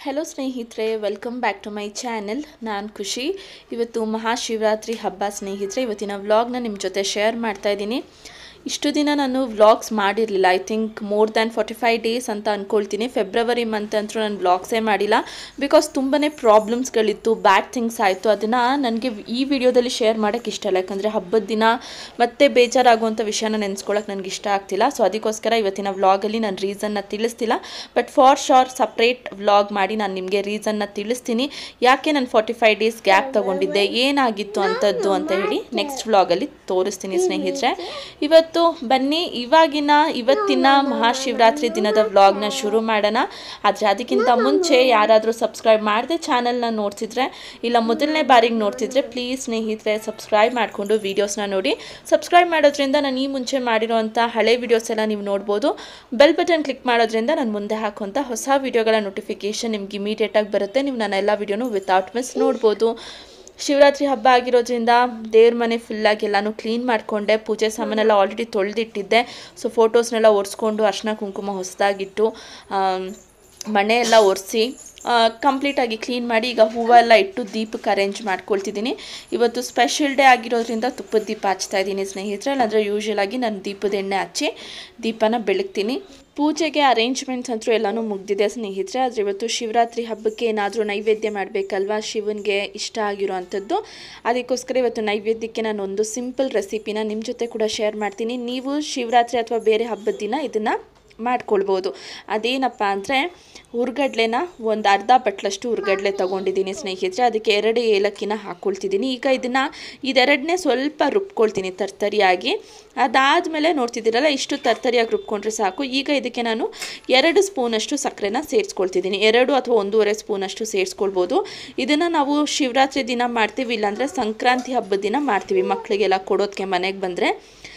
Hello ಸ್ನೇಹಿತರೆ welcome back to my channel ನಾನು ಖುಷಿ ಇವತ್ತು ಮಹಾಶಿವರಾತ್ರಿ ಹಬ್ಬ ಸ್ನೇಹಿತರೆ ಇವತ್ತಿನ ವ್ಲಾಗ್ನ ನಿಮ್ಮ ಜೊತೆ ಶೇರ್ ಮಾಡ್ತಾ ಇದ್ದೀನಿ ಇಷ್ಟು ದಿನ ನಾನು ವ್ಲಾಗ್ಸ್ ಮಾಡಿರಲಿಲ್ಲ I think more than forty five days ಅಂತ ಅಂದ್ಕೊಳ್ತೀನಿ ಫೆಬ್ರವರಿ ಮಂತ್ ಅಂತೂ ನಾನು ವ್ಲಾಗ್ಸೇ ಮಾಡಿಲ್ಲ ಬಿಕಾಸ್ ತುಂಬಾ ಪ್ರಾಬ್ಲಮ್ಸ್ಗಳಿತ್ತು ಬ್ಯಾಡ್ ಥಿಂಗ್ಸ್ ಆಯಿತು ಅದನ್ನು ನನಗೆ ಈ ವಿಡಿಯೋದಲ್ಲಿ ಶೇರ್ ಮಾಡೋಕ್ಕೆ ಇಷ್ಟ ಇಲ್ಲ ಯಾಕಂದರೆ ಹಬ್ಬದ ದಿನ ಮತ್ತೆ ಬೇಜಾರಾಗುವಂಥ ವಿಷಯನ ನೆನೆಸ್ಕೊಳ್ಳೋಕೆ ನನಗೆ ಇಷ್ಟ ಆಗ್ತಿಲ್ಲ ಸೊ ಅದಕ್ಕೋಸ್ಕರ ಇವತ್ತಿನ ವ್ಲಾಗಲ್ಲಿ ನಾನು ರೀಸನ್ನ ತಿಳಿಸ್ತಿಲ್ಲ but for sure separate vlog ಮಾಡಿ ನಾನು ನಿಮಗೆ ರೀಸನ್ನ ತಿಳಿಸ್ತೀನಿ ಯಾಕೆ ನಾನು ಫಾರ್ಟಿ ಫೈವ್ ಡೇಸ್ ಗ್ಯಾಪ್ ತೊಗೊಂಡಿದ್ದೆ ಏನಾಗಿತ್ತು ಅಂಥದ್ದು ಅಂತ ಹೇಳಿ ನೆಕ್ಸ್ಟ್ ವ್ಲಾಗಲ್ಲಿ ತೋರಿಸ್ತೀನಿ ಸ್ನೇಹಿತರೆ ಇವತ್ತು ಬನ್ನಿ ಇವಾಗಿನ ಇವತ್ತಿನ ಮಹಾಶಿವರಾತ್ರಿ ದಿನದ ವ್ಲಾಗ್ನ ಶುರು ಮಾಡೋಣ ಆದರೆ ಅದಕ್ಕಿಂತ ಮುಂಚೆ ಯಾರಾದರೂ ಸಬ್ಸ್ಕ್ರೈಬ್ ಮಾಡದೆ ಚಾನಲ್ನ ನೋಡ್ತಿದ್ರೆ ಇಲ್ಲ ಮೊದಲನೇ ಬಾರಿಗೆ ನೋಡ್ತಿದ್ರೆ ಪ್ಲೀಸ್ ಸ್ನೇಹಿತರೆ ಸಬ್ಸ್ಕ್ರೈಬ್ ಮಾಡಿಕೊಂಡು ವೀಡಿಯೋಸ್ನ ನೋಡಿ ಸಬ್ಸ್ಕ್ರೈಬ್ ಮಾಡೋದ್ರಿಂದ ನಾನು ಈ ಮುಂಚೆ ಮಾಡಿರೋವಂಥ ಹಳೆ ವೀಡಿಯೋಸ್ ಎಲ್ಲ ನೀವು ನೋಡ್ಬೋದು ಬೆಲ್ ಬಟನ್ ಕ್ಲಿಕ್ ಮಾಡೋದ್ರಿಂದ ನಾನು ಮುಂದೆ ಹಾಕುವಂಥ ಹೊಸ ವೀಡಿಯೋಗಳ ನೋಟಿಫಿಕೇಷನ್ ನಿಮ್ಗೆ ಇಮಿಡಿಯೇಟಾಗಿ ಬರುತ್ತೆ ನೀವು ನನ್ನ ಎಲ್ಲ ವೀಡಿಯೋನು ವಿತೌಟ್ ಮಿಸ್ ನೋಡ್ಬೋದು ಶಿವರಾತ್ರಿ ಹಬ್ಬ ಆಗಿರೋದ್ರಿಂದ ದೇವ್ರ ಮನೆ ಫುಲ್ಲಾಗಿ ಎಲ್ಲನೂ ಕ್ಲೀನ್ ಮಾಡಿಕೊಂಡೆ ಪೂಜೆ ಸಾಮಾನೆಲ್ಲ ಆಲ್ರೆಡಿ ತೊಳೆದಿಟ್ಟಿದ್ದೆ ಸೊ ಫೋಟೋಸ್ನೆಲ್ಲ ಒರೆಸ್ಕೊಂಡು ಅರ್ಶಿನ ಕುಂಕುಮ ಹೊಸದಾಗಿಟ್ಟು ಮನೆ ಎಲ್ಲ ಒರೆಸಿ ಕಂಪ್ಲೀಟಾಗಿ ಕ್ಲೀನ್ ಮಾಡಿ ಈಗ ಹೂವೆಲ್ಲ ಇಟ್ಟು ದೀಪಕ್ಕೆ ಅರೇಂಜ್ ಮಾಡ್ಕೊಳ್ತಿದ್ದೀನಿ ಇವತ್ತು ಸ್ಪೆಷಲ್ ಡೇ ಆಗಿರೋದ್ರಿಂದ ತುಪ್ಪದ ದೀಪ ಹಚ್ತಾ ಇದ್ದೀನಿ ಸ್ನೇಹಿತರೆ ಇಲ್ಲಾಂದರೆ ಯೂಶ್ವಲಾಗಿ ನಾನು ದೀಪದ ಎಣ್ಣೆ ಹಚ್ಚಿ ದೀಪನ ಬೆಳಗ್ತೀನಿ ಪೂಜೆಗೆ ಅರೇಂಜ್ಮೆಂಟ್ಸ್ ಅಂತೂ ಎಲ್ಲನೂ ಮುಗ್ದಿದೆ ಸ್ನೇಹಿತರೆ ಆದರೆ ಇವತ್ತು ಶಿವರಾತ್ರಿ ಹಬ್ಬಕ್ಕೆ ಏನಾದರೂ ನೈವೇದ್ಯ ಮಾಡಬೇಕಲ್ವಾ ಶಿವನಿಗೆ ಇಷ್ಟ ಆಗಿರೋ ಅಂಥದ್ದು ಅದಕ್ಕೋಸ್ಕರ ಇವತ್ತು ನೈವೇದ್ಯಕ್ಕೆ ನಾನು ಒಂದು ಸಿಂಪಲ್ ರೆಸಿಪಿನ ನಿಮ್ಮ ಜೊತೆ ಕೂಡ ಶೇರ್ ಮಾಡ್ತೀನಿ ನೀವು ಶಿವರಾತ್ರಿ ಅಥವಾ ಬೇರೆ ಹಬ್ಬದ ದಿನ ಇದನ್ನು ಮಾಡ್ಕೊಳ್ಬೋದು ಅದೇನಪ್ಪ ಅಂದರೆ ಹುರ್ಗಡ್ಲೆನ ಒಂದು ಅರ್ಧ ಬಟ್ಲಷ್ಟು ಹುರ್ಗಡ್ಲೆ ತೊಗೊಂಡಿದ್ದೀನಿ ಸ್ನೇಹಿತರೆ ಅದಕ್ಕೆ ಎರಡು ಏಲಕ್ಕಿನ ಹಾಕ್ಕೊಳ್ತಿದ್ದೀನಿ ಈಗ ಇದನ್ನು ಇದೆರಡನೇ ಸ್ವಲ್ಪ ರುಬ್ಕೊಳ್ತೀನಿ ತರ್ತರಿಯಾಗಿ ಅದಾದಮೇಲೆ ನೋಡ್ತಿದ್ದೀರಲ್ಲ ಇಷ್ಟು ತರ್ತರಿಯಾಗಿ ರುಬ್ಕೊಂಡ್ರೆ ಸಾಕು ಈಗ ಇದಕ್ಕೆ ನಾನು ಎರಡು ಸ್ಪೂನಷ್ಟು ಸಕ್ಕರೆನ ಸೇರಿಸ್ಕೊಳ್ತಿದ್ದೀನಿ ಎರಡು ಅಥವಾ ಒಂದೂವರೆ ಸ್ಪೂನಷ್ಟು ಸೇರಿಸ್ಕೊಳ್ಬೋದು ಇದನ್ನು ನಾವು ಶಿವರಾತ್ರಿ ದಿನ ಮಾಡ್ತೀವಿ ಇಲ್ಲಾಂದರೆ ಸಂಕ್ರಾಂತಿ ಹಬ್ಬದ ದಿನ ಮಾಡ್ತೀವಿ ಮಕ್ಕಳಿಗೆಲ್ಲ ಕೊಡೋದಕ್ಕೆ ಮನೆಗೆ ಬಂದರೆ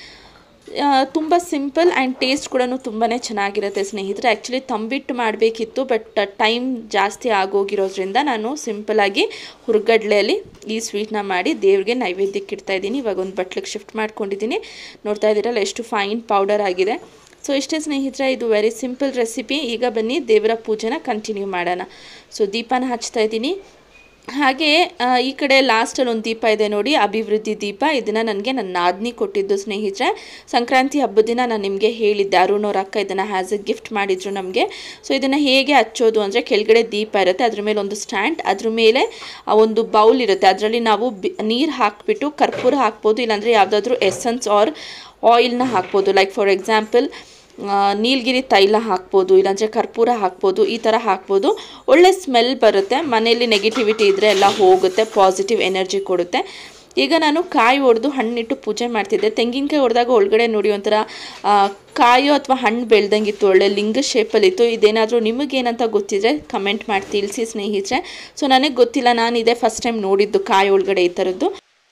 ತುಂಬ ಸಿಂಪಲ್ ಆ್ಯಂಡ್ ಟೇಸ್ಟ್ ಕೂಡ ತುಂಬಾ ಚೆನ್ನಾಗಿರುತ್ತೆ ಸ್ನೇಹಿತರೆ ಆ್ಯಕ್ಚುಲಿ ತಂಬಿಟ್ಟು ಮಾಡಬೇಕಿತ್ತು ಬಟ್ ಟೈಮ್ ಜಾಸ್ತಿ ಆಗೋಗಿರೋದ್ರಿಂದ ನಾನು ಸಿಂಪಲಾಗಿ ಹುರ್ಗಡ್ಲೆಯಲ್ಲಿ ಈ ಸ್ವೀಟ್ನ ಮಾಡಿ ದೇವ್ರಿಗೆ ನೈವೇದ್ಯಕ್ಕೆ ಇಡ್ತಾಯಿದ್ದೀನಿ ಇವಾಗ ಒಂದು ಬಟ್ಲಿಗೆ ಶಿಫ್ಟ್ ಮಾಡ್ಕೊಂಡಿದ್ದೀನಿ ನೋಡ್ತಾ ಇದ್ದೀರಲ್ಲ ಎಷ್ಟು ಫೈನ್ ಪೌಡರ್ ಆಗಿದೆ ಸೊ ಇಷ್ಟೇ ಸ್ನೇಹಿತರೆ ಇದು ವೆರಿ ಸಿಂಪಲ್ ರೆಸಿಪಿ ಈಗ ಬನ್ನಿ ದೇವರ ಪೂಜೆನ ಕಂಟಿನ್ಯೂ ಮಾಡೋಣ ಸೊ ದೀಪನ ಹಚ್ತಾ ಇದ್ದೀನಿ ಹಾಗೆ ಈ ಕಡೆ ಲಾಸ್ಟಲ್ಲಿ ಒಂದು ದೀಪ ಇದೆ ನೋಡಿ ಅಭಿವೃದ್ಧಿ ದೀಪ ಇದನ್ನು ನನಗೆ ನನ್ನ ನಾದ್ನಿ ಕೊಟ್ಟಿದ್ದು ಸ್ನೇಹಿತರೆ ಸಂಕ್ರಾಂತಿ ಹಬ್ಬದ ದಿನ ನಾನು ನಿಮಗೆ ಹೇಳಿದ್ದೆ ಅರುಣ್ ಅವ್ರ ಅಕ್ಕ ಇದನ್ನು ಹ್ಯಾಸ್ ಎ ಗಿಫ್ಟ್ ಮಾಡಿದ್ರು ನಮಗೆ ಸೊ ಇದನ್ನು ಹೇಗೆ ಹಚ್ಚೋದು ಅಂದರೆ ಕೆಳಗಡೆ ದೀಪ ಇರುತ್ತೆ ಅದ್ರ ಮೇಲೆ ಒಂದು ಸ್ಟ್ಯಾಂಡ್ ಅದ್ರ ಮೇಲೆ ಒಂದು ಬೌಲ್ ಇರುತ್ತೆ ಅದರಲ್ಲಿ ನಾವು ಬಿ ನೀರು ಹಾಕಿಬಿಟ್ಟು ಕರ್ಪೂರ ಹಾಕ್ಬೋದು ಇಲ್ಲಾಂದರೆ ಯಾವುದಾದ್ರೂ ಎಸೆನ್ಸ್ ಆರ್ ಆಯಿಲ್ನ ಹಾಕ್ಬೋದು ಲೈಕ್ ಫಾರ್ ಎಕ್ಸಾಂಪಲ್ ನೀಲಗಿರಿ ತೈಲ ಹಾಕ್ಬೋದು ಇಲ್ಲಾಂದರೆ ಕರ್ಪೂರ ಹಾಕ್ಬೋದು ಈ ಥರ ಹಾಕ್ಬೋದು ಒಳ್ಳೆ ಸ್ಮೆಲ್ ಬರುತ್ತೆ ಮನೆಯಲ್ಲಿ ನೆಗೆಟಿವಿಟಿ ಇದ್ದರೆ ಎಲ್ಲ ಹೋಗುತ್ತೆ ಪಾಸಿಟಿವ್ ಎನರ್ಜಿ ಕೊಡುತ್ತೆ ಈಗ ನಾನು ಕಾಯಿ ಹೊಡೆದು ಹಣ್ಣಿಟ್ಟು ಪೂಜೆ ಮಾಡ್ತಿದ್ದೆ ತೆಂಗಿನಕಾಯಿ ಹೊಡೆದಾಗ ಒಳಗಡೆ ನೋಡಿ ಒಂಥರ ಕಾಯೋ ಅಥವಾ ಹಣ್ಣು ಬೆಳ್ದಂಗಿತ್ತು ಒಳ್ಳೆ ಲಿಂಗ ಶೇಪಲ್ಲಿತ್ತು ಇದೇನಾದರೂ ನಿಮಗೇನಂತ ಗೊತ್ತಿದ್ರೆ ಕಮೆಂಟ್ ಮಾಡಿ ತಿಳಿಸಿ ಸ್ನೇಹಿತರೆ ಸೊ ನನಗೆ ಗೊತ್ತಿಲ್ಲ ನಾನು ಇದೇ ಫಸ್ಟ್ ಟೈಮ್ ನೋಡಿದ್ದು ಕಾಯಿ ಒಳಗಡೆ ಈ ಥರದ್ದು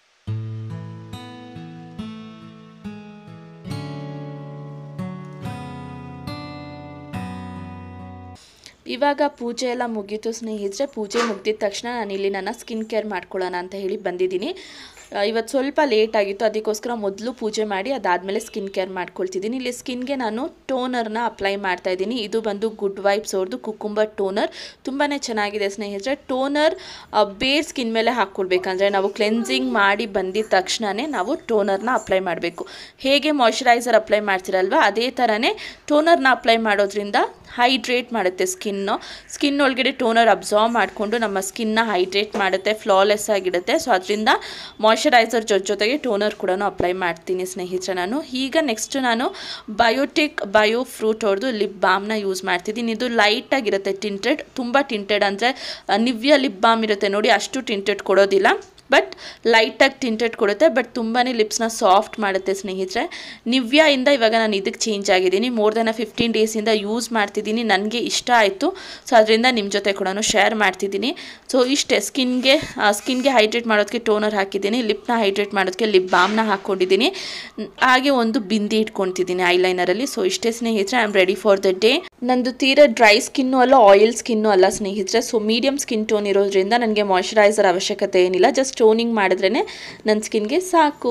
ಇವಾಗ ಪೂಜೆ ಎಲ್ಲ ಮುಗೀತು ಸ್ನೇಹಿತರೆ ಪೂಜೆ ಮುಗಿದ ತಕ್ಷಣ ನಾನು ಇಲ್ಲಿ ನನ್ನ ಸ್ಕಿನ್ ಕೇರ್ ಮಾಡ್ಕೊಳ್ಳೋಣ ಅಂತ ಹೇಳಿ ಬಂದಿದ್ದೀನಿ ಇವತ್ತು ಸ್ವಲ್ಪ ಲೇಟ್ ಆಗಿತ್ತು ಅದಕ್ಕೋಸ್ಕರ ಮೊದಲು ಪೂಜೆ ಮಾಡಿ ಅದಾದಮೇಲೆ ಸ್ಕಿನ್ ಕೇರ್ ಮಾಡ್ಕೊಳ್ತಿದ್ದೀನಿ ಇಲ್ಲಿ ಸ್ಕಿನ್ಗೆ ನಾನು ಟೋನರ್ನ ಅಪ್ಲೈ ಮಾಡ್ತಾ ಇದ್ದೀನಿ ಇದು ಬಂದು ಗುಡ್ ವೈಬ್ಸ್ ಅವ್ರದ್ದು ಕುಕುಂಬರ್ ಟೋನರ್ ತುಂಬಾ ಚೆನ್ನಾಗಿದೆ ಸ್ನೇಹಿತರೆ ಟೋನರ್ ಬೇರ್ ಸ್ಕಿನ್ ಮೇಲೆ ಹಾಕ್ಕೊಳ್ಬೇಕಂದ್ರೆ ನಾವು ಕ್ಲೆನ್ಸಿಂಗ್ ಮಾಡಿ ಬಂದಿದ ತಕ್ಷಣವೇ ನಾವು ಟೋನರ್ನ ಅಪ್ಲೈ ಮಾಡಬೇಕು ಹೇಗೆ ಮಾಯ್ಶ್ಚರೈಸರ್ ಅಪ್ಲೈ ಮಾಡ್ತೀರಲ್ವ ಅದೇ ಥರನೇ ಟೋನರ್ನ ಅಪ್ಲೈ ಮಾಡೋದ್ರಿಂದ ಹೈಡ್ರೇಟ್ ಮಾಡುತ್ತೆ ಸ್ಕಿನ್ನು ಸ್ಕಿನ್ ಒಳಗಡೆ ಟೋನರ್ ಅಬ್ಸಾರ್ವ್ ಮಾಡಿಕೊಂಡು ನಮ್ಮ ಸ್ಕಿನ್ನ ಹೈಡ್ರೇಟ್ ಮಾಡುತ್ತೆ ಫ್ಲಾಲೆಸ್ ಆಗಿಡುತ್ತೆ ಸೊ ಅದರಿಂದ ಮಾಯ್ಶ್ಚರೈಸರ್ ಜೊತೆ ಜೊತೆಗೆ ಟೋನರ್ ಕೂಡ ಅಪ್ಲೈ ಮಾಡ್ತೀನಿ ಸ್ನೇಹಿತರೆ ನಾನು ಈಗ ನೆಕ್ಸ್ಟ್ ನಾನು ಬಯೋಟಿಕ್ ಬಯೋ ಫ್ರೂಟ್ ಅವ್ರದ್ದು ಲಿಪ್ ಬಾಮ್ನ ಯೂಸ್ ಮಾಡ್ತಿದ್ದೀನಿ ಇದು ಲೈಟಾಗಿರುತ್ತೆ ಟಿಂಟೆಡ್ ತುಂಬ ಟಿಂಟೆಡ್ ಅಂದರೆ ನಿವ್ಯ ಲಿಪ್ ಬಾಮ್ ಇರುತ್ತೆ ನೋಡಿ ಅಷ್ಟು ಟಿಂಟೆಡ್ ಕೊಡೋದಿಲ್ಲ ಬಟ್ ಲೈಟಾಗಿ ಟಿಂಟೆಡ್ ಕೊಡುತ್ತೆ ಬಟ್ ತುಂಬಾ ಲಿಪ್ಸ್ನ ಸಾಫ್ಟ್ ಮಾಡುತ್ತೆ ಸ್ನೇಹಿತರೆ ನಿವ್ಯಾಯಿಂದ ಇವಾಗ ನಾನು ಇದಕ್ಕೆ ಚೇಂಜ್ ಆಗಿದ್ದೀನಿ ಮೋರ್ ದೆನ್ ಫಿಫ್ಟೀನ್ ಡೇಸಿಂದ ಯೂಸ್ ಮಾಡ್ತಿದ್ದೀನಿ ನನಗೆ ಇಷ್ಟ ಆಯಿತು ಸೊ ಅದರಿಂದ ನಿಮ್ಮ ಜೊತೆ ಕೂಡ ಶೇರ್ ಮಾಡ್ತಿದ್ದೀನಿ ಸೊ ಇಷ್ಟೇ ಸ್ಕಿನ್ಗೆ ಸ್ಕಿನ್ಗೆ ಹೈಡ್ರೇಟ್ ಮಾಡೋದಕ್ಕೆ ಟೋನರ್ ಹಾಕಿದ್ದೀನಿ ಲಿಪ್ನ ಹೈಡ್ರೇಟ್ ಮಾಡೋದಕ್ಕೆ ಲಿಪ್ ಬಾಮ್ನ ಹಾಕ್ಕೊಂಡಿದ್ದೀನಿ ಹಾಗೆ ಒಂದು ಬಿಂದಿ ಇಟ್ಕೊತಿದ್ದೀನಿ ಐಲೈನರಲ್ಲಿ ಸೊ ಇಷ್ಟೇ ಸ್ನೇಹಿತರೆ I am ready for the day ನಂದು ತೀರಾ ಡ್ರೈ ಸ್ಕಿನ್ನು ಅಲ್ಲ ಆಯಿಲ್ ಸ್ಕಿನ್ನು ಅಲ್ಲ ಸ್ನೇಹಿತರೆ ಸೊ ಮೀಡಿಯಮ್ ಸ್ಕಿನ್ ಟೋನ್ ಇರೋದ್ರಿಂದ ನನಗೆ ಮಾಯ್ಶ್ಚರೈಸರ್ ಅವಶ್ಯಕತೆ ಏನಿಲ್ಲ ಜಸ್ಟ್ ಟೋನಿಂಗ್ ಮಾಡಿದ್ರೇ ನನ್ನ ಸ್ಕಿನ್ಗೆ ಸಾಕು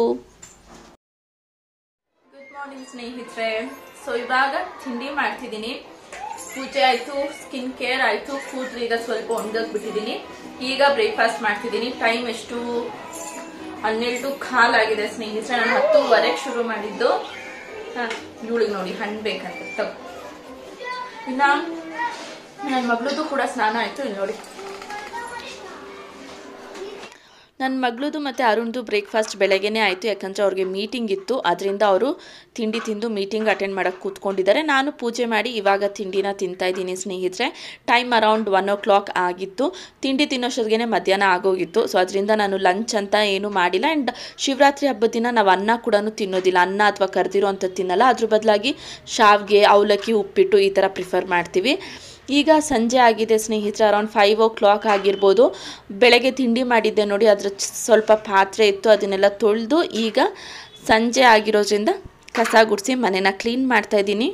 ಗುಡ್ ಮಾರ್ನಿಂಗ್ ಸ್ನೇಹಿತರೆ ಸೊ ಇವಾಗ ತಿಂಡಿ ಮಾಡ್ತಿದ್ದೀನಿ ಪೂಜೆ ಆಯ್ತು ಸ್ಕಿನ್ ಕೇರ್ ಆಯ್ತು ಕೂದಲು ಈಗ ಸ್ವಲ್ಪ ಒಣಗಕ್ ಬಿಟ್ಟಿದ್ದೀನಿ ಈಗ ಬ್ರೇಕ್ಫಾಸ್ಟ್ ಮಾಡ್ತಿದ್ದೀನಿ ಟೈಮ್ ಎಷ್ಟು ಹನ್ನೆರಡು ಕಾಲಾಗಿದೆ ಸ್ನೇಹಿತರೆ ನಾನು ಹತ್ತುವರೆಗೆ ಶುರು ಮಾಡಿದ್ದು ಹಾ ಇವಳಿಗೆ ನೋಡಿ ಹಣ್ಣು ಬೇಕಂತ ತಗೋ ಇನ್ನ ನನ್ನ ಮಗಳದು ಕೂಡ ಸ್ನಾನ ಆಯ್ತು ಇಲ್ಲಿ ನೋಡಿ ನನ್ನ ಮಗಳದು ಮತ್ತು ಅರುಣ್ದು ಬ್ರೇಕ್ಫಾಸ್ಟ್ ಬೆಳಗ್ಗೆನೇ ಆಯಿತು ಯಾಕಂದರೆ ಅವ್ರಿಗೆ ಮೀಟಿಂಗ್ ಇತ್ತು ಅದರಿಂದ ಅವರು ತಿಂಡಿ ತಿಂದು ಮೀಟಿಂಗ್ ಅಟೆಂಡ್ ಮಾಡೋಕ್ಕೆ ಕೂತ್ಕೊಂಡಿದ್ದಾರೆ ನಾನು ಪೂಜೆ ಮಾಡಿ ಇವಾಗ ತಿಂಡಿನ ತಿಂತಾ ಇದ್ದೀನಿ ಸ್ನೇಹಿತರೆ time around one o'clock ಆಗಿತ್ತು ತಿಂಡಿ ತಿನ್ನೋಷ್ಟೊತ್ತಿಗೆ ಮಧ್ಯಾಹ್ನ ಆಗೋಗಿತ್ತು ಸೊ ಅದರಿಂದ ನಾನು ಲಂಚ್ ಅಂತ ಏನೂ ಮಾಡಿಲ್ಲ ಆ್ಯಂಡ್ ಶಿವರಾತ್ರಿ ಹಬ್ಬದ ದಿನ ನಾವು ಅನ್ನ ಕೂಡ ತಿನ್ನೋದಿಲ್ಲ ಅನ್ನ ಅಥವಾ ಕರೆದಿರೋ ಅಂಥದ್ದು ತಿನ್ನಲ್ಲ ಅದ್ರ ಬದಲಾಗಿ ಶಾವಿಗೆ ಅವಲಕ್ಕಿ ಉಪ್ಪಿಟ್ಟು ಈ ಥರ ಪ್ರಿಫರ್ ಮಾಡ್ತೀವಿ ಈಗ ಸಂಜೆ ಆಗಿದೆ ಸ್ನೇಹಿತರೆ ಅರೌಂಡ್ ಫೈವ್ ಓ ಕ್ಲಾಕ್ ಆಗಿರ್ಬೋದು ಬೆಳಗ್ಗೆ ತಿಂಡಿ ಮಾಡಿದ್ದೆ ನೋಡಿ ಅದ್ರ ಚ್- ಸ್ವಲ್ಪ ಪಾತ್ರೆ ಇತ್ತು ಅದನ್ನೆಲ್ಲ ತೊಳೆದು ಈಗ ಸಂಜೆ ಆಗಿರೋದ್ರಿಂದ ಕಸ ಗುಡಿಸಿ ಮನೆನ ಕ್ಲೀನ್ ಮಾಡ್ತಾ ಇದ್ದೀನಿ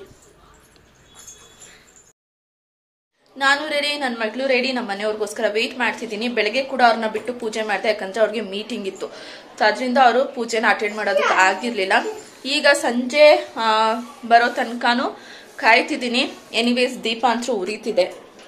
ನಾನು ರೆಡಿ ನನ್ನ ಮಗಳು ರೆಡಿ ನಮ್ಮ ಮನೆಯವ್ರಿಗೋಸ್ಕರ ವೆಯ್ಟ್ ಮಾಡ್ತಿದ್ದೀನಿ ಬೆಳಗ್ಗೆ ಕೂಡ ಅವ್ರನ್ನ ಬಿಟ್ಟು ಪೂಜೆ ಮಾಡಿದೆ ಯಾಕಂದ್ರೆ ಅವ್ರಿಗೆ ಮೀಟಿಂಗ್ ಇತ್ತು ಸೊ ಅದರಿಂದ ಅವರು ಪೂಜೆನ ಅಟೆಂಡ್ ಮಾಡೋದಕ್ಕೆ ಆಗಿರಲಿಲ್ಲ ಈಗ ಸಂಜೆ ಆ, ಬರೋ ತನಕನೂ ಕಾಯ್ತಿದ್ದೀನಿ ಎನಿವೇಸ್ ದೀಪ ಅಂತೂ ಉರಿತಿದೆ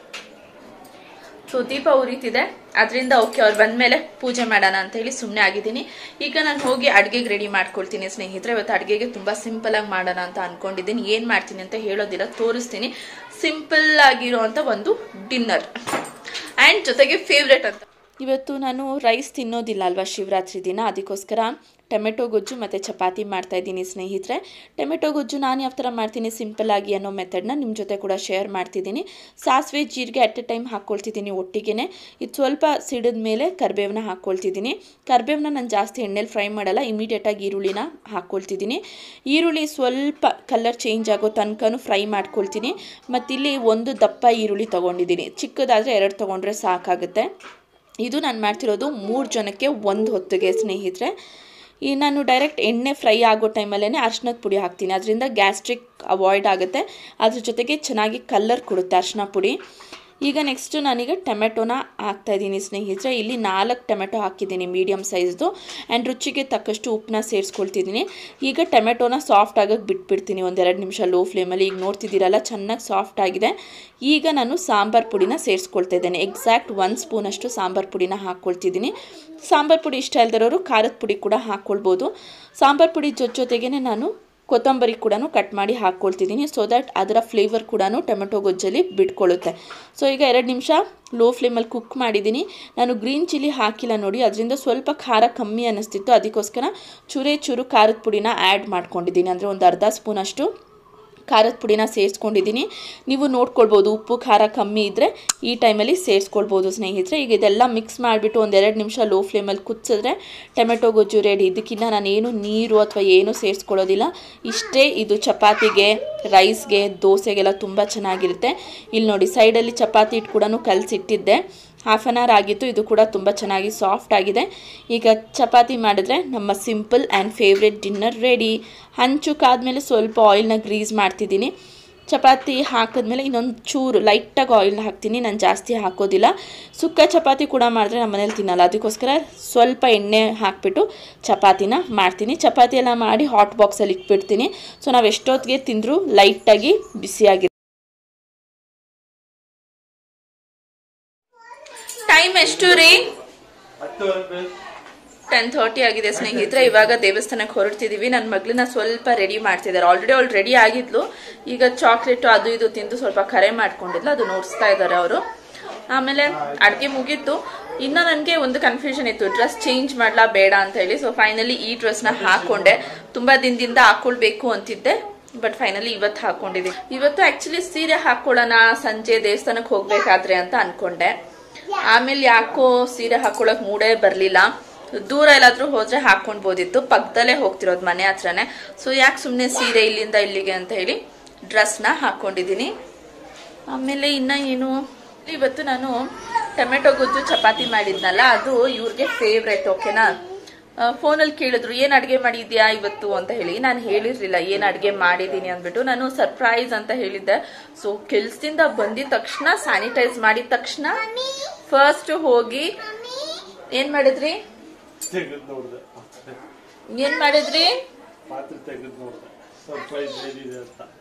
ಸೊ ದೀಪ ಉರಿತಿದೆ ಅದರಿಂದ ಓಕೆ ಅವ್ರು ಬಂದ್ಮೇಲೆ ಪೂಜೆ ಮಾಡೋಣ ಅಂತ ಹೇಳಿ ಸುಮ್ಮನೆ ಆಗಿದ್ದೀನಿ ಈಗ ನಾನು ಹೋಗಿ ಅಡುಗೆಗೆ ರೆಡಿ ಮಾಡ್ಕೊಳ್ತೀನಿ ಸ್ನೇಹಿತರೆ ಇವತ್ತು ಅಡುಗೆಗೆ ತುಂಬ ಸಿಂಪಲ್ ಆಗಿ ಮಾಡೋಣ ಅಂತ ಅನ್ಕೊಂಡಿದ್ದೀನಿ ಏನು ಮಾಡ್ತೀನಿ ಅಂತ ಹೇಳೋದಿಲ್ಲ ತೋರಿಸ್ತೀನಿ ಸಿಂಪಲ್ ಆಗಿರೋಂಥ ಒಂದು ಡಿನ್ನರ್ ಆ್ಯಂಡ್ ಜೊತೆಗೆ ಫೇವ್ರೆಟ್ ಅಂತ ಇವತ್ತು ನಾನು ರೈಸ್ ತಿನ್ನೋದಿಲ್ಲ ಅಲ್ವಾ ಶಿವರಾತ್ರಿ ದಿನ ಅದಕ್ಕೋಸ್ಕರ ಟೊಮೆಟೊ ಗೊಜ್ಜು ಮತ್ತು ಚಪಾತಿ ಮಾಡ್ತಾ ಇದ್ದೀನಿ ಸ್ನೇಹಿತರೆ ಟೊಮೆಟೊ ಗೊಜ್ಜು ನಾನು ಯಾವ ಥರ ಮಾಡ್ತೀನಿ ಸಿಂಪಲ್ ಆಗಿ ಅನ್ನೋ ಮೆಥಡ್ನ ನಿಮ್ಮ ಜೊತೆ ಕೂಡ ಶೇರ್ ಮಾಡ್ತಿದ್ದೀನಿ ಸಾಸಿವೆ ಜೀರಿಗೆ ಅಟ್ ಎ ಟೈಮ್ ಹಾಕ್ಕೊಳ್ತಿದ್ದೀನಿ ಒಟ್ಟಿಗೆ ಇದು ಸ್ವಲ್ಪ ಸಿಡಿದ ಮೇಲೆ ಕರಿಬೇವನ್ನ ಹಾಕ್ಕೊಳ್ತಿದ್ದೀನಿ ಕರಿಬೇವನ್ನ ನಾನು ಜಾಸ್ತಿ ಎಣ್ಣೆಲಿ ಫ್ರೈ ಮಾಡಲ್ಲ ಇಮಿಡಿಯೇಟಾಗಿ ಈರುಳ್ಳಿನ ಹಾಕ್ಕೊಳ್ತಿದ್ದೀನಿ ಈರುಳ್ಳಿ ಸ್ವಲ್ಪ ಕಲರ್ ಚೇಂಜ್ ಆಗೋ ತನಕನೂ ಫ್ರೈ ಮಾಡ್ಕೊಳ್ತೀನಿ ಮತ್ತಿಲ್ಲಿ ಒಂದು ದಪ್ಪ ಈರುಳ್ಳಿ ತೊಗೊಂಡಿದ್ದೀನಿ ಚಿಕ್ಕದಾದರೆ ಎರಡು ತೊಗೊಂಡ್ರೆ ಸಾಕಾಗುತ್ತೆ ಇದು ನಾನು ಮಾಡ್ತಿರೋದು ಮೂರು ಜನಕ್ಕೆ ಒಂದು ಹೊತ್ತಿಗೆ ಸ್ನೇಹಿತರೆ ಈ ನಾನು ಡೈರೆಕ್ಟ್ ಎಣ್ಣೆ ಫ್ರೈ ಆಗೋ ಟೈಮಲ್ಲೇ ಅರ್ಶಿನದ ಪುಡಿ ಹಾಕ್ತೀನಿ ಅದರಿಂದ ಗ್ಯಾಸ್ಟ್ರಿಕ್ ಅವಾಯ್ಡ್ ಆಗುತ್ತೆ ಅದ್ರ ಜೊತೆಗೆ ಚೆನ್ನಾಗಿ ಕಲ್ಲರ್ ಕೊಡುತ್ತೆ ಅರ್ಶಿನ ಪುಡಿ ಈಗ ನೆಕ್ಸ್ಟು ನಾನೀಗ ಟೊಮೆಟೊನ ಹಾಕ್ತಾಯಿದ್ದೀನಿ ಸ್ನೇಹಿತರೆ ಇಲ್ಲಿ ನಾಲ್ಕು ಟೊಮೆಟೊ ಹಾಕಿದ್ದೀನಿ ಮೀಡಿಯಮ್ ಸೈಜ್ದು ಆ್ಯಂಡ್ ರುಚಿಗೆ ತಕ್ಕಷ್ಟು ಉಪ್ಪನ್ನ ಸೇರಿಸ್ಕೊಳ್ತಿದ್ದೀನಿ ಈಗ ಟೊಮೆಟೊನ ಸಾಫ್ಟ್ ಆಗಕ್ಕೆ ಬಿಟ್ಬಿಡ್ತೀನಿ ಒಂದೆರಡು ನಿಮಿಷ ಲೋ ಫ್ಲೇಮಲ್ಲಿ ಈಗ ನೋಡ್ತಿದ್ದೀರಲ್ಲ ಚೆನ್ನಾಗಿ ಸಾಫ್ಟ್ ಆಗಿದೆ ಈಗ ನಾನು ಸಾಂಬಾರು ಪುಡಿನ ಸೇರಿಸ್ಕೊಳ್ತಾ ಇದ್ದೇನೆ ಎಕ್ಸಾಕ್ಟ್ ಒಂದು ಸ್ಪೂನಷ್ಟು ಸಾಂಬಾರು ಪುಡಿನ ಹಾಕ್ಕೊಳ್ತಿದ್ದೀನಿ ಸಾಂಬಾರು ಪುಡಿ ಇಷ್ಟ ಇಲ್ದಿರೋರು ಖಾರದ ಪುಡಿ ಕೂಡ ಹಾಕ್ಕೊಳ್ಬೋದು ಸಾಂಬಾರು ಪುಡಿ ಜೊತೆ ಜೊತೆಗೇ ನಾನು ಕೊತ್ತಂಬರಿ ಕೂಡ ಕಟ್ ಮಾಡಿ ಹಾಕ್ಕೊಳ್ತಿದ್ದೀನಿ ಸೊ ದ್ಯಾಟ್ ಅದರ ಫ್ಲೇವರ್ ಕೂಡ ಟೊಮೆಟೊ ಗೊಜ್ಜಲ್ಲಿ ಬಿಟ್ಕೊಳ್ಳುತ್ತೆ ಸೊ ಈಗ ಎರಡು ನಿಮಿಷ ಲೋ ಫ್ಲೇಮಲ್ಲಿ ಕುಕ್ ಮಾಡಿದ್ದೀನಿ ನಾನು ಗ್ರೀನ್ ಚಿಲ್ಲಿ ಹಾಕಿಲ್ಲ ನೋಡಿ ಅದರಿಂದ ಸ್ವಲ್ಪ ಖಾರ ಕಮ್ಮಿ ಅನ್ನಿಸ್ತಿತ್ತು ಅದಕ್ಕೋಸ್ಕರ ಚೂರೇ ಚೂರು ಖಾರದ ಪುಡಿನ ಆ್ಯಡ್ ಮಾಡ್ಕೊಂಡಿದ್ದೀನಿ ಅಂದರೆ ಒಂದು ಅರ್ಧ ಸ್ಪೂನಷ್ಟು ಖಾರದ ಪುಡಿನ ಸೇರಿಸ್ಕೊಂಡಿದ್ದೀನಿ ನೀವು ನೋಡ್ಕೊಳ್ಬೋದು ಉಪ್ಪು ಖಾರ ಕಮ್ಮಿ ಇದ್ದರೆ ಈ ಟೈಮಲ್ಲಿ ಸೇರಿಸ್ಕೊಳ್ಬೋದು ಸ್ನೇಹಿತರೆ ಈಗ ಇದೆಲ್ಲ ಮಿಕ್ಸ್ ಮಾಡಿಬಿಟ್ಟು ಒಂದೆರಡು ನಿಮಿಷ ಲೋ ಫ್ಲೇಮಲ್ಲಿ ಕುದಿಸಿದ್ರೆ ಟೊಮೆಟೊ ಗೊಜ್ಜು ರೆಡಿ ಇದಕ್ಕಿಂತ ನಾನೇನು ನೀರು ಅಥವಾ ಏನು ಸೇರಿಸ್ಕೊಳ್ಳೋದಿಲ್ಲ ಇಷ್ಟೇ ಇದು ಚಪಾತಿಗೆ ರೈಸ್ಗೆ ದೋಸೆಗೆಲ್ಲ ತುಂಬ ಚೆನ್ನಾಗಿರುತ್ತೆ ಇಲ್ಲಿ ನೋಡಿ ಸೈಡಲ್ಲಿ ಚಪಾತಿ ಹಿಟ್ಟು ಕೂಡ ಕಲಸಿಟ್ಟಿದ್ದೆ ಹಾಫ್ ಆನ್ ಅವರ್ ಆಗಿತ್ತು ಇದು ಕೂಡ ತುಂಬ ಚೆನ್ನಾಗಿ ಸಾಫ್ಟ್ ಆಗಿದೆ ಈಗ ಚಪಾತಿ ಮಾಡಿದ್ರೆ ನಮ್ಮ simple and favourite dinner ready ಹಂಚು ಕಾದ್ಮೇಲೆ ಸ್ವಲ್ಪ ಆಯಿಲ್ನ ಗ್ರೀಸ್ ಮಾಡ್ತಿದ್ದೀನಿ ಚಪಾತಿ ಹಾಕಿದ್ಮೇಲೆ ಇನ್ನೊಂದು ಚೂರು ಲೈಟಾಗಿ ಆಯಿಲ್ನ ಹಾಕ್ತೀನಿ ನಾನು ಜಾಸ್ತಿ ಹಾಕೋದಿಲ್ಲ ಸುಕ್ಕ ಚಪಾತಿ ಕೂಡ ಮಾಡಿದ್ರೆ ನಮ್ಮ ಮನೇಲಿ ತಿನ್ನಲ್ಲ ಅದಕ್ಕೋಸ್ಕರ ಸ್ವಲ್ಪ ಎಣ್ಣೆ ಹಾಕ್ಬಿಟ್ಟು ಚಪಾತಿನ ಮಾಡ್ತೀನಿ ಚಪಾತಿ ಎಲ್ಲ ಮಾಡಿ ಹಾಟ್ ಬಾಕ್ಸಲ್ಲಿ ಇಟ್ಬಿಡ್ತೀನಿ ಸೊ ನಾವು ಎಷ್ಟೊತ್ತಿಗೆ ತಿಂದರೂ ಲೈಟಾಗಿ ಬಿಸಿಯಾಗಿ ಟೈಮ್ ಎಷ್ಟು ರೀ ಟೆನ್ ಥರ್ಟಿ ಆಗಿದೆ ಸ್ನೇಹಿತರೆ ಇವಾಗ ದೇವಸ್ಥಾನಕ್ಕೆ ಹೊರಡ್ತಿದೀವಿ ನನ್ನ ಮಗಳನ್ನ ಸ್ವಲ್ಪ ರೆಡಿ ಮಾಡ್ತಿದ್ದಾರೆ ಆಲ್ರೆಡಿ ಅವಳು ರೆಡಿ ಆಗಿದ್ಲು ಈಗ ಚಾಕ್ಲೇಟು ಅದು ಇದು ತಿಂದು ಸ್ವಲ್ಪ ಕರೆ ಮಾಡ್ಕೊಂಡಿದ್ಲು ಅದು ನೋಡಿಸ್ತಾ ಇದ್ದಾರೆ ಅವರು ಆಮೇಲೆ ಅಡುಗೆ ಮುಗೀತು ಇನ್ನ ನನಗೆ ಒಂದು ಕನ್ಫ್ಯೂಷನ್ ಇತ್ತು ಡ್ರೆಸ್ ಚೇಂಜ್ ಮಾಡ್ಲಾ ಬೇಡ ಅಂತ ಹೇಳಿ ಸೊ ಫೈನಲಿ ಈ ಡ್ರೆಸ್ನ ಹಾಕೊಂಡೆ ತುಂಬಾ ದಿನದಿಂದ ಹಾಕೊಳ್ಬೇಕು ಅಂತಿದ್ದೆ ಬಟ್ ಫೈನಲಿ ಇವತ್ತು ಹಾಕೊಂಡಿದ್ದೀನಿ ಇವತ್ತು ಆಕ್ಚುಲಿ ಸೀರೆ ಹಾಕೊಳ್ಳೋಣ ಸಂಜೆ ದೇವಸ್ಥಾನಕ್ಕೆ ಹೋಗ್ಬೇಕಾದ್ರೆ ಅಂತ ಅನ್ಕೊಂಡೆ ಆಮೇಲೆ ಯಾಕೋ ಸೀರೆ ಹಾಕೊಳಕ್ ಮೂಡೇ ಬರಲಿಲ್ಲ ದೂರ ಎಲ್ಲಾದ್ರೂ ಹೋದ್ರೆ ಹಾಕೊಂಡ್ಬೋದಿತ್ತು ಪಕ್ಕದಲ್ಲೇ ಹೋಗ್ತಿರೋದು ಮನೆ ಹತ್ರನೇ ಸೊ ಯಾಕೆ ಸುಮ್ಮನೆ ಸೀರೆ ಇಲ್ಲಿಂದ ಇಲ್ಲಿಗೆ ಅಂತ ಹೇಳಿ ಡ್ರೆಸ್ನ ಹಾಕೊಂಡಿದ್ದೀನಿ ಆಮೇಲೆ ಇನ್ನ ಏನು ಇವತ್ತು ನಾನು ಟೊಮೆಟೊ ಗೊಜ್ಜು ಚಪಾತಿ ಮಾಡಿದ್ನಲ್ಲ ಅದು ಇವ್ರಿಗೆ ಫೇವ್ರೆಟ್ ಓಕೆನಾ ಫೋನಲ್ಲಿ ಕೇಳಿದ್ರು ಏನ್ ಅಡ್ಗೆ ಮಾಡಿದ್ಯಾ ಇವತ್ತು ಅಂತ ಹೇಳಿ ನಾನು ಹೇಳಿರ್ಲಿಲ್ಲ ಏನ್ ಅಡ್ಗೆ ಮಾಡಿದೀನಿ ಅಂದ್ಬಿಟ್ಟು ನಾನು ಸರ್ಪ್ರೈಸ್ ಅಂತ ಹೇಳಿದ್ದೆ ಸೊ ಕೆಲ್ಸದಿಂದ ಬಂದಿದ ತಕ್ಷಣ ಸ್ಯಾನಿಟೈಸ್ ಮಾಡಿದ ತಕ್ಷಣ ಫಸ್ಟ್ ಹೋಗಿ ಏನ್ ಮಾಡಿದ್ರಿ ತೆಗೆದು ನೋಡ್ದೆ ಏನ್ ಮಾಡಿದ್ರಿ ಪಾತ್ರೆ ತೆಗೆದು ನೋಡ್ದೆ ಸರ್ಪ್ರೈಸ್ ಏನಿದೆ ಅಂತ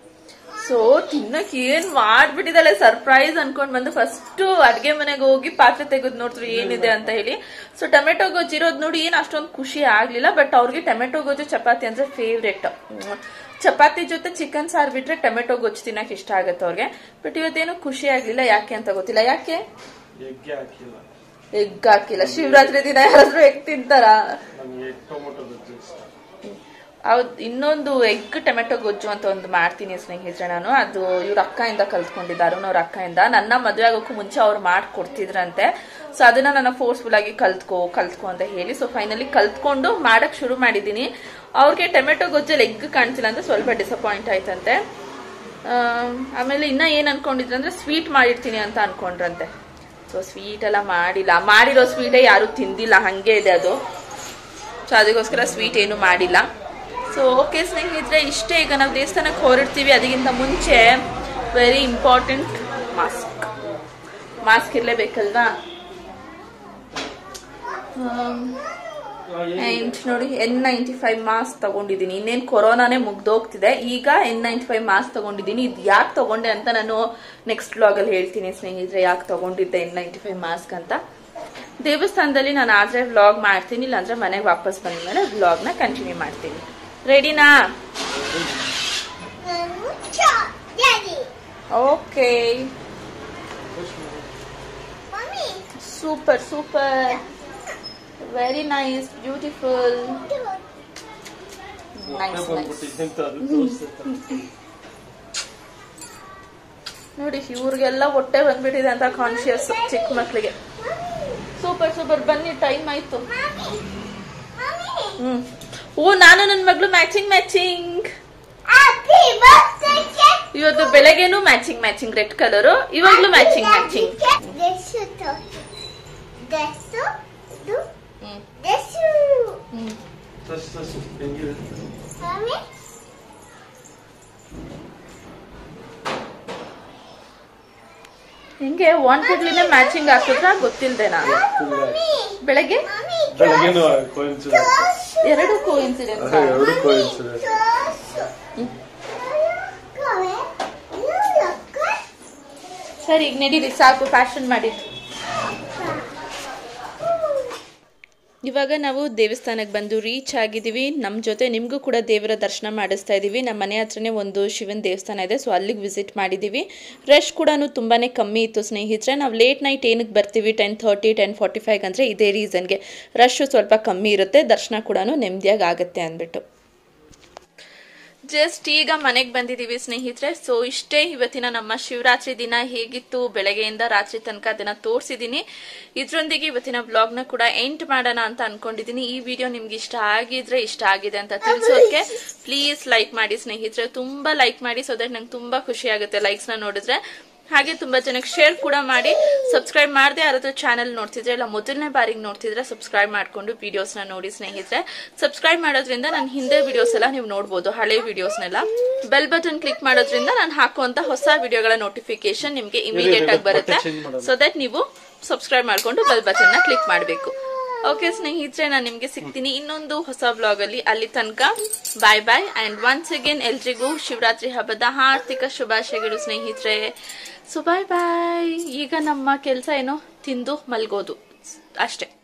ಸೊ ತಿನ್ನಕ್ ಏನ್ ಮಾಡ್ಬಿಟ್ಟಿದ್ದಾಳೆ ಸರ್ಪ್ರೈಸ್ ಅನ್ಕೊಂಡ್ ಬಂದು ಫಸ್ಟ್ ಅಡ್ಗೆ ಮನೆಗೆ ಹೋಗಿ ಪಾತ್ರೆ ತೆಗೆದು ನೋಡ್ತಾರೆ ಏನಿದೆ ಅಂತ ಹೇಳಿ ಸೊ ಟೊಮೆಟೊ ಗೊಜ್ಜು ಇರೋದ್ ನೋಡಿ ಏನ್ ಅಷ್ಟೊಂದು ಖುಷಿ ಆಗ್ಲಿಲ್ಲ ಬಟ್ ಅವ್ರಿಗೆ ಟೊಮೆಟೊ ಗೊಜ್ಜು ಚಪಾತಿ ಅಂದ್ರೆ ಫೇವ್ರೆಟ್ ಚಪಾತಿ ಜೊತೆ ಚಿಕನ್ ಸಾರ್ ಬಿಟ್ರೆ ಟೊಮೆಟೊ ಗೊಜ್ಜು ತಿನ್ನಕ್ ಇಷ್ಟ ಆಗತ್ತೆ ಅವ್ರಿಗೆ ಬಟ್ ಇವತ್ತೇನು ಖುಷಿ ಆಗ್ಲಿಲ್ಲ ಯಾಕೆ ಅಂತ ಗೊತ್ತಿಲ್ಲ ಯಾಕೆ ಎಗ್ಗೆ ಹಾಕಿಲ್ಲ ಎಗ್ ಹಾಕಿಲ್ಲ ಶಿವರಾತ್ರಿ ದಿನ ಯಾರಾದ್ರೂ ಎಗ್ ತಿಂತಾರ ನಮ್ಗೆ ಟೊಮೊಟೊ ಗೊಜ್ಜು ಇಷ್ಟ ಹೌದ್ ಇನ್ನೊಂದು ಎಗ್ ಟೊಮೆಟೊ ಗೊಜ್ಜು ಅಂತ ಒಂದು ಮಾಡ್ತೀನಿ ಸ್ನೇಹಿತರೆ ನಾನು ಅದು ಇವ್ರ ಅಕ್ಕಯಿಂದ ಕಲ್ತ್ಕೊಂಡಿದ್ದ ಅರುಣ್ ಅವ್ರ ಅಕ್ಕಯಿಂದ ನನ್ನ ಮದುವೆ ಆಗೋಕ್ಕೂ ಮುಂಚೆ ಅವ್ರು ಮಾಡ್ಕೊಡ್ತಿದ್ರಂತೆ ಸೊ ಅದನ್ನ ನಾನು ಫೋರ್ಸ್ಫುಲ್ ಆಗಿ ಕಲ್ತ್ಕೋ ಕಲ್ತ್ಕೋ ಅಂತ ಹೇಳಿ ಸೊ ಫೈನಲಿ ಕಲ್ತ್ಕೊಂಡು ಮಾಡಕ್ ಶುರು ಮಾಡಿದೀನಿ ಅವ್ರಿಗೆ ಟೊಮೆಟೊ ಗೊಜ್ಜಲ್ಲಿ ಎಗ್ ಕಾಣ್ತಿಲ್ಲ ಅಂತ ಸ್ವಲ್ಪ ಡಿಸಪಾಯಿಂಟ್ ಆಯ್ತಂತೆ ಆಮ್, ಆಮೇಲೆ ಇನ್ನ ಏನ್ ಅನ್ಕೊಂಡಿದ್ರು ಅಂದ್ರೆ ಸ್ವೀಟ್ ಮಾಡಿರ್ತೀನಿ ಅಂತ ಅನ್ಕೊಂಡ್ರಂತೆ ಸೊ ಸ್ವೀಟ್ ಎಲ್ಲ ಮಾಡಿಲ್ಲ ಮಾಡಿರೋ ಸ್ವೀಟೇ ಯಾರು ತಿಂದಿಲ್ಲ ಹಂಗೆ ಇದೆ ಅದು ಸೊ ಅದಕ್ಕೋಸ್ಕರ ಸ್ವೀಟ್ ಏನು ಮಾಡಿಲ್ಲ ಸೊ ಓಕೆ ಸ್ನೇಹಿತರೆ ಇಷ್ಟೇ ಈಗ ನಾವು ದೇವಸ್ಥಾನಕ್ಕೆ ಹೊರಡ್ತೀವಿ ಅದಕ್ಕಿಂತ ಮುಂಚೆ ವೆರಿ ಇಂಪಾರ್ಟೆಂಟ್ ಮಾಸ್ಕ್ ಮಾಸ್ಕ್ ಇರಲೇಬೇಕಲ್ವಾ ಆ್ಯಂಡ್ ನೋಡಿ ಎನ್ ನೈಂಟಿ ಫೈವ್ ಮಾಸ್ಕ್ ತಗೊಂಡಿದ್ದೀನಿ ಇನ್ನೇನು ಕೊರೋನಾನೇ ಮುಗ್ದೋಗ್ತಿದೆ ಈಗ ಎನ್ ನೈಂಟಿ ಫೈವ್ ಮಾಸ್ಕ್ ತಗೊಂಡಿದ್ದೀನಿ ಇದು ಯಾಕೆ ತಗೊಂಡೆ ಅಂತ ನಾನು ನೆಕ್ಸ್ಟ್ ಬ್ಲಾಗಲ್ಲಿ ಹೇಳ್ತೀನಿ ಸ್ನೇಹಿತರೆ ಯಾಕೆ ತಗೊಂಡಿದ್ದೆ ಎನ್ ನೈಂಟಿ ಫೈವ್ ಮಾಸ್ಕ್ ಅಂತ ದೇವಸ್ಥಾನದಲ್ಲಿ ನಾನು ಆದ್ರೆ ವ್ಲಾಗ್ ಮಾಡ್ತೀನಿ ಇಲ್ಲಾಂದ್ರೆ ಮನೆಗೆ ವಾಪಸ್ ಬಂದ ಮೇಲೆ ವ್ಲಾಗ್ನ ಕಂಟಿನ್ಯೂ ಮಾಡ್ತೀನಿ ರೆಡಿನಾ Daddy, okay mommy, super super very nice beautiful nice nice ಬಂದ್ಬಿಟ್ಟಿದೆ ಅಂತ ಅದು ತೋರಿಸುತ್ತೆ ನೋಡಿ ಇವ್ರಿಗೆಲ್ಲ ಹೊಟ್ಟೆ ಬಂದ್ಬಿಟ್ಟಿದೆ ಅಂತ ಕಾನ್ಶಿಯಸ್ ಚಿಕ್ಕ ಮಕ್ಳಿಗೆ ಸೂಪರ್ ಸೂಪರ್ ಬನ್ನಿ ಟೈಮ್ ಆಯ್ತು mommy, mommy. ಹ್ಮ್ ಓ ನಾನು ನನ್ನ ಮಗಳು matching matching Happy birthday, Cat. ಇವತ್ತು ಬೆಳಗ್ಗೆನೂ ಮ್ಯಾಚಿಂಗ್ ಮ್ಯಾಚಿಂಗ್ ರೆಡ್ ಕಲರು ಇವಾಗ್ಲೂ matching matching This should This do. ಹ್ಮ್ This ಹ್ಮ್ ತಸ್ ತಸ್ ಹೆಂಗಿದೆ Mommy. ಹಿಂಗೆ ಒನ್ ಕೂಡ್ಲಿನೇ ಮ್ಯಾಚಿಂಗ್ ಹಾಕಿದ್ರ ಗೊತ್ತಿಲ್ದೆ ನಾನು Mommy. ಬೆಳಗ್ಗೆ Mommy. ಬೆಳಗ್ಗೆನೂ ಕೋಯಿನ್ಸಿಡೆನ್ಸ್ ಎರಡು ಕೋ ಇನ್ಸಿಡೆನ್ಸ್ ಎರಡು ಕೋಯಿನ್ಸಿಡೆನ್ಸ್ ಸರಿ ಈಗ ನಡೀರಿ ಸಾಕು ಫ್ಯಾಷನ್ ಮಾಡಿದ್ದು ಇವಾಗ ನಾವು ದೇವಸ್ಥಾನಕ್ಕೆ ಬಂದು ರೀಚ್ ಆಗಿದ್ದೀವಿ ನಮ್ಮ ಜೊತೆ ನಿಮಗೂ ಕೂಡ ದೇವರ ದರ್ಶನ ಮಾಡಿಸ್ತಾ ಇದ್ದೀವಿ ನಮ್ಮ ಮನೆ ಹತ್ರನೇ ಒಂದು ಶಿವನ ದೇವಸ್ಥಾನ ಇದೆ ಸೊ ಅಲ್ಲಿಗೆ ವಿಸಿಟ್ ಮಾಡಿದ್ದೀವಿ ರಶ್ ಕೂಡ ತುಂಬಾ ಕಮ್ಮಿ ಇತ್ತು ಸ್ನೇಹಿತರೆ ನಾವು ಲೇಟ್ ನೈಟ್ ಏನಕ್ಕೆ ಬರ್ತೀವಿ ten thirty ten forty five ಅಂದರೆ ಇದೇ ರೀಸನ್ಗೆ ರಶ್ಶು ಸ್ವಲ್ಪ ಕಮ್ಮಿ ಇರುತ್ತೆ ದರ್ಶನ ಕೂಡ ನೆಮ್ಮದಿಯಾಗಿ ಆಗುತ್ತೆ ಅಂದ್ಬಿಟ್ಟು ಜಸ್ಟ್ ಈಗ ಮನೆಗೆ ಬಂದಿದ್ದೀವಿ ಸ್ನೇಹಿತರೆ ಸೊ ಇಷ್ಟೇ ಇವತ್ತಿನ ನಮ್ಮ ಶಿವರಾತ್ರಿ ದಿನ ಹೇಗಿತ್ತು ಬೆಳಗ್ಗೆಯಿಂದ ರಾತ್ರಿ ತನಕ ಅದನ್ನ ತೋರಿಸಿದ್ದೀನಿ ಇದ್ರೊಂದಿಗೆ ಇವತ್ತಿನ ವ್ಲಾಗ್ನ ಕೂಡ ಎಂಟ್ ಮಾಡೋಣ ಅಂತ ಅನ್ಕೊಂಡಿದ್ದೀನಿ ಈ ವಿಡಿಯೋ ನಿಮ್ಗೆ ಇಷ್ಟ ಆಗಿದ್ರೆ ಇಷ್ಟ ಆಗಿದೆ ಅಂತ ತಿಳಿಸೋದಕ್ಕೆ ಪ್ಲೀಸ್ ಲೈಕ್ ಮಾಡಿ ಸ್ನೇಹಿತರೆ ತುಂಬಾ ಲೈಕ್ ಮಾಡಿ ಸೊ ದಟ್ ನಂಗೆ ತುಂಬಾ ಖುಷಿ ಆಗುತ್ತೆ ಲೈಕ್ಸ್ನ ನೋಡಿದ್ರೆ ಹಾಗೆ ತುಂಬಾ ಜನಕ್ಕೆ ಶೇರ್ ಕೂಡ ಮಾಡಿ ಸಬ್ಸ್ಕ್ರೈಬ್ ಮಾಡದೆ ಯಾರಾದ್ರೂ ಚಾನೆಲ್ ನೋಡ್ತಿದ್ರೆ ಇಲ್ಲ ಮೊದಲನೇ ಬಾರಿಗೆ ನೋಡ್ತಿದ್ರೆ ಸಬ್ಸ್ಕ್ರೈಬ್ ಮಾಡ್ಕೊಂಡು ವಿಡಿಯೋಸ್ನ ನೋಡಿ ಸ್ನೇಹಿತರೆ ಸಬ್ಸ್ಕ್ರೈಬ್ ಮಾಡೋದ್ರಿಂದ ನನ್ನ ಹಿಂದೆ ವಿಡಿಯೋಸ್ ಎಲ್ಲ ನೀವು ನೋಡ್ಬೋದು ಹಳೆ ವಿಡಿಯೋಸ್ನೆಲ್ಲ ಬೆಲ್ ಬಟನ್ ಕ್ಲಿಕ್ ಮಾಡೋದ್ರಿಂದ ನಾನು ಹಾಕುವಂತ ಹೊಸ ವಿಡಿಯೋಗಳ ನೋಟಿಫಿಕೇಶನ್ ನಿಮ್ಗೆ ಇಮಿಡಿಯೇಟ್ ಆಗಿ ಬರುತ್ತೆ ಸೊ ದಟ್ ನೀವು ಸಬ್ಸ್ಕ್ರೈಬ್ ಮಾಡ್ಕೊಂಡು ಬೆಲ್ ಬಟನ್ ನ ಕ್ಲಿಕ್ ಮಾಡಬೇಕು ಓಕೆ ಸ್ನೇಹಿತರೆ ನಾನು ನಿಮ್ಗೆ ಸಿಗ್ತೀನಿ ಇನ್ನೊಂದು ಹೊಸ ಬ್ಲಾಗ್ ಅಲ್ಲಿ ಅಲ್ಲಿ ತನಕ bye bye and once again ಎಲ್ರಿಗೂ ಶಿವರಾತ್ರಿ ಹಬ್ಬದ ಆರ್ಥಿಕ ಶುಭಾಶಯಗಳು ಸ್ನೇಹಿತರೆ ಸೊ ಬಾಯ್ ಬಾಯ್ ಈಗ ನಮ್ಮ ಕೆಲಸ ಏನೋ ತಿಂದು ಮಲ್ಗೋದು ಅಷ್ಟೇ